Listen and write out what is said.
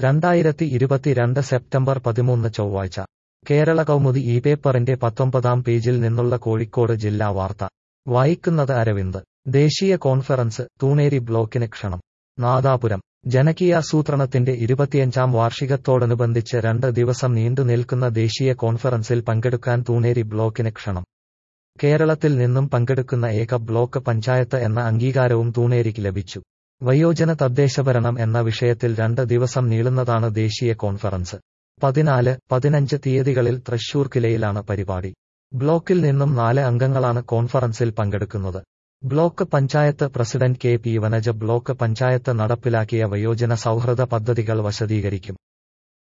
രണ്ടായിരത്തി ഇരുപത്തിരണ്ട് സെപ്റ്റംബർ പതിമൂന്ന് ചൊവ്വാഴ്ച കേരള കൗമുദി ഈ പേപ്പറിന്റെ പത്തൊമ്പതാം പേജിൽ നിന്നുള്ള കോഴിക്കോട് ജില്ലാ വാർത്ത വായിക്കുന്നത് അരവിന്ദ് ദേശീയ കോൺഫറൻസ് തൂണേരി ബ്ലോക്കിന് ക്ഷണം നാദാപുരം ജനകീയാസൂത്രണത്തിന്റെ ഇരുപത്തിയഞ്ചാം വാർഷികത്തോടനുബന്ധിച്ച് രണ്ട് ദിവസം നീണ്ടു നിൽക്കുന്ന ദേശീയ കോൺഫറൻസിൽ പങ്കെടുക്കാൻ തൂണേരി ബ്ലോക്കിന് ക്ഷണം കേരളത്തിൽ നിന്നും പങ്കെടുക്കുന്ന ഏക ബ്ലോക്ക് പഞ്ചായത്ത് എന്ന അംഗീകാരവും തൂണേരിക്ക് ലഭിച്ചു വയോജന തദ്ദേശഭരണം എന്ന വിഷയത്തിൽ രണ്ട് ദിവസം നീളുന്നതാണ് ദേശീയ കോൺഫറൻസ് പതിനാല് പതിനഞ്ച് തീയതികളിൽ തൃശൂർ കിലയിലാണ് പരിപാടി ബ്ലോക്കിൽ നിന്നും നാല് അംഗങ്ങളാണ് കോൺഫറൻസിൽ പങ്കെടുക്കുന്നത് block panchayat president K P Vanaja block panchayat നടപ്പിലാക്കിയ വയോജന സൗഹൃദ പദ്ധതികൾ വശദീകരിക്കും